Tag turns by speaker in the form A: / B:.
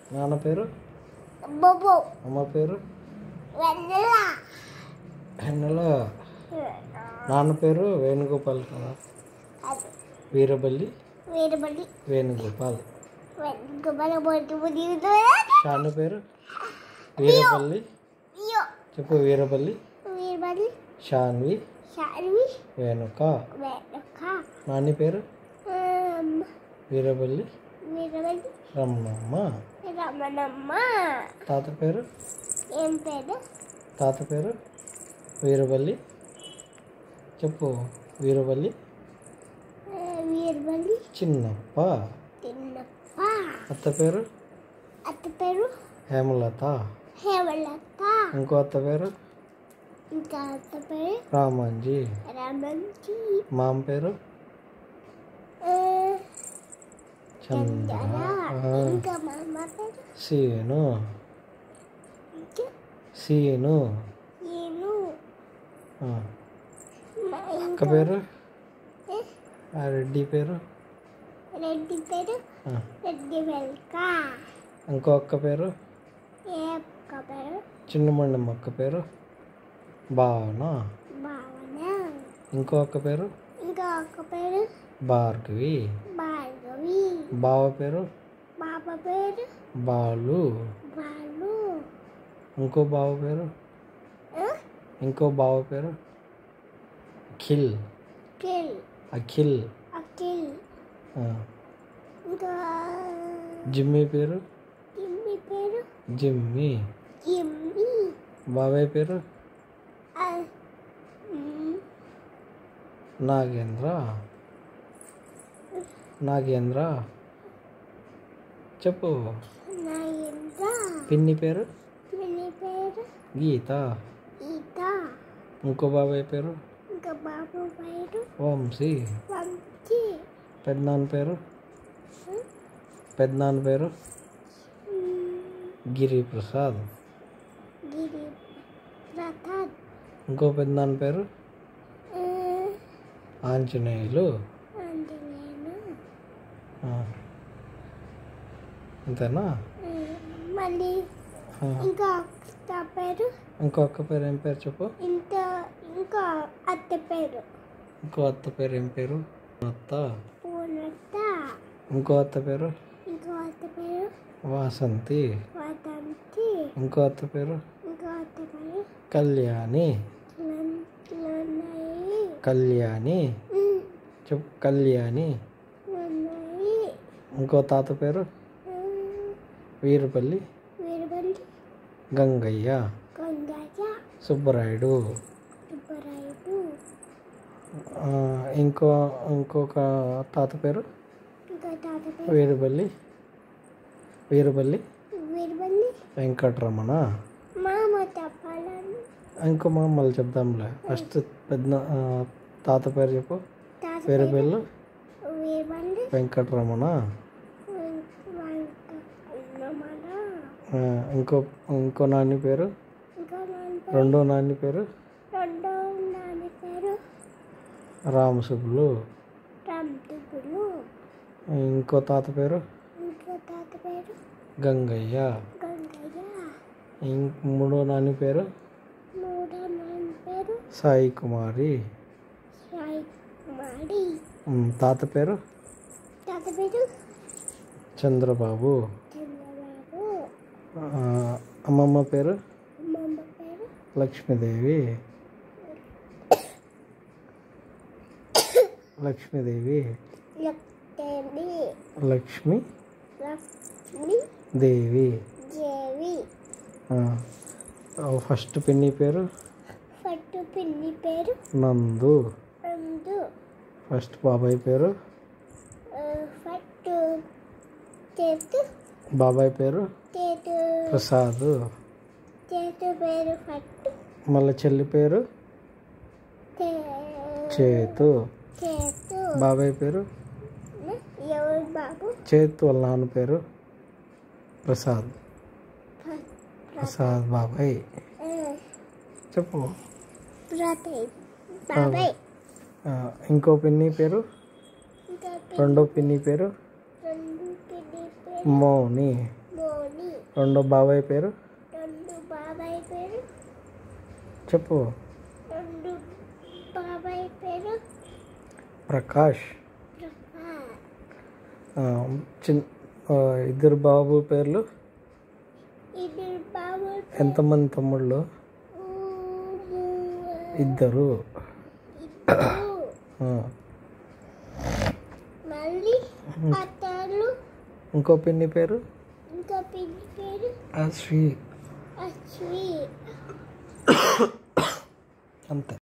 A: నాన్న పేరు
B: బొబ్బు
A: అమ్మ పేరు
B: వెన్నెల
A: వెన్నెల నాన్న పేరు వేణుగోపాల్ కదా
B: అది
A: వీరబల్లి
B: వీరబడి
A: వేణుగోపాల్
B: వెనుకబల బొట్టు బుద్ధితో
A: షాను పేరు వీరబల్లి
B: అయ్యో
A: చెప్పు వీరబల్లి
B: వీరబడి
A: షాన్వి
B: శార్వి
A: వేణుక
B: వెనక
A: నాని పేరు
B: ఆమ్,
A: వీరబల్లి
B: వీరబడి
A: రమణమ్మ
B: రమణమ్మ
A: తాత పేరు
B: ఏం పేరు
A: తాత పేరు వీరబల్లి చెప్పు వీరబల్లి
B: ఆ, వీరబడి
A: చిన్నప్ప
B: తిన్నప్ప
A: అత్త పేరు
B: అత్త పేరు
A: హేమలత
B: హేమలత
A: ఇంకో అత్త పేరు
B: ఇంకా అత్త పేరు
A: రామాంజీ
B: రమంచి
A: మామ పేరు
B: ఆ,
A: చంద్ర
B: చందన
A: ఆ,
B: ఇంకా మా అమ్మ పేరు
A: సీను
B: ఇంకా
A: సీను
B: నేను
A: ఆ,
B: మా
A: అక్క
B: ఇంకా
A: పేరు
B: ఏ,
A: ఆ రెడ్డి పేరు
B: రెడ్డి పేరు
A: ఆ,
B: రెడ్డి వెల్క
A: ఇంకో అక్క పేరు
B: ఏ అక్క పేరు
A: చిన్నమండమ్మ అక్క పేరు భావన
B: భావన
A: ఇంకో అక్క పేరు
B: ఇంకా అక్క పేరు
A: భార్గవి
B: భార్గవి
A: బావ పేరు
B: బాబా పేరు
A: బాలు
B: బాలు
A: ఇంకో బావ పేరు
B: ఆ,
A: ఇంకో బావ పేరు అఖిల్
B: కిల్
A: అఖిల్
B: అఖిల్
A: ఆ,
B: ఇంకా
A: జిమ్మీ పేరు
B: ఇమ్మి పేరు
A: జిమ్మీ
B: ఇమ్మి
A: బాబాయ్ పేరు
B: ఆ, మ్,
A: నాగేంద్ర నాగేంద్ర చెప్పు
B: నా ఇంత
A: పిన్ని పేరు
B: పిన్ని పేరు
A: గీత
B: ఈత
A: ఇంకో బాబాయ్ పేరు
B: ఇంకా బాబు పేరు
A: వంశీ
B: వంశీ
A: పెద్దనాన్న పేరు పెద్దనాన్న పేరు
B: మ్,
A: గిరి ప్రసాద్
B: గిరి ప్రసాద్
A: ఇంకో పెద్దనాన్న పేరు
B: ఆ,
A: ఆంజనేయులు
B: ఆంజనేయులు
A: ఆ. అంతేనా
B: ఆ, మళ్ళీ
A: ఆ.
B: ఇంకా అక్క పేరు
A: ఇంకో అక్క పేరు ఏం పేరు చెప్పు
B: ఇంత ఇంకా అత్త పేరు
A: ఇంకో అత్త పేరు ఏం పేరు అత్త
B: పూర్ణత
A: ఇంకో అత్త పేరు
B: ఇంకో అత్త పేరు
A: వాసంతి
B: వదంతి
A: ఇంకో అత్త పేరు
B: ఇంకో అత్త పేరు
A: కళ్యాణి
B: లన్- లన్నయి
A: కళ్యాణి
B: ఉమ్,
A: చెప్పు కళ్యాణి
B: లన్నయి
A: ఇంకో తాత పేరు
B: ఉమ్,
A: వీరపల్లి
B: వీరబండి
A: గంగయ్య
B: కొంగజ
A: సుబ్బరాయుడు
B: సుబ్బరాయుడు
A: ఆ, ఇంకో ఇంకొక తాత పేరు
B: ఇంకా తాత పేరు
A: వీరపల్లి వీరపల్లి
B: వీరబండి
A: వెంకటరమణ
B: మామ తప్పాలని
A: ఇంకో మా మళ్ళీ చెప్దాంలే ఫస్ట్ పెద్ద ఆ, తాత పేరు చెప్పు
B: తాత
A: పేరు
B: పేరు
A: పేర్లు
B: వీరబండి
A: వెంకటరమణ
B: అన్నమాట
A: ఆ, ఇంకో ఇంకో నాని పేరు
B: ఇంకా నాన్న పేరు
A: రెండో నాని పేరు
B: రెండో నాన్న పేరు
A: రామసుబ్బులు
B: రామదుబ్బులు
A: ఇంకో తాత పేరు
B: ఇంకో తాత పేరు
A: గంగయ్య
B: గంగయ్య
A: ఇం- మూడో నాని పేరు
B: మూడో నాన్న పేరు
A: సాయి కుమారి
B: సాయి కుమారి
A: ఉమ్, తాత పేరు
B: తాత పేరు
A: చంద్రబాబు
B: చంద్రబాబు
A: ఆ, అమ్మమ్మ పేరు
B: అమ్మమ్మ పేరు
A: లక్ష్మీదేవి లక్ష్మీదేవి
B: లక్ష్మి
A: లక్ష్మి
B: లక్ష్మి
A: దేవి
B: దేవి
A: ఆ, ఆ, ఫస్ట్ పిన్ని పేరు
B: పట్టు పిన్ని పేరు
A: నందు
B: అందు
A: ఫస్ట్ బాబాయ్ పేరు
B: ఆ, పట్టు చేతు
A: బాబాయ్ పేరు
B: చేతు
A: ప్రసాద్
B: చేతు పేరు పట్టు
A: మళ్ళీ చెల్లి పేరు
B: తే-
A: చేతు
B: చేతు
A: బాబాయ్ పేరు
B: ఎవరు బాబు
A: చేతు వాళ్ళ నాన్న పేరు ప్రసాద్
B: ప్ర-
A: ప్రసాద్ బాబాయ్
B: ఆ,
A: చెప్పు
B: ప్రతి బాబాయ్
A: ఆ, ఇంకో పిన్ని పేరు
B: ఇంకా
A: రెండో పిన్ని పేరు
B: రెండు పిన్ని పేరు
A: మౌని
B: మోని
A: రెండో బాబాయ్ పేరు
B: రెండు బాబాయ్ పేరు
A: చెప్పు
B: రెండు బాబాయ్ పేరు
A: ప్రకాష్
B: ప్రకాష్
A: ఆ, చిన్ ఆ, ఇద్దరు బాబు పేర్లు
B: ఇద్దరు బాబు
A: ఎంతమంది తమ్ముళ్ళు ఇద్దరు
B: ఇద్దరు
A: ఆ,
B: మళ్ళీ అత్తలు
A: ఇంకో పిన్ని పేరు
B: ఇంకా పిన్ని పేరు
A: అశ్వి
B: అశ్వి
A: అంతే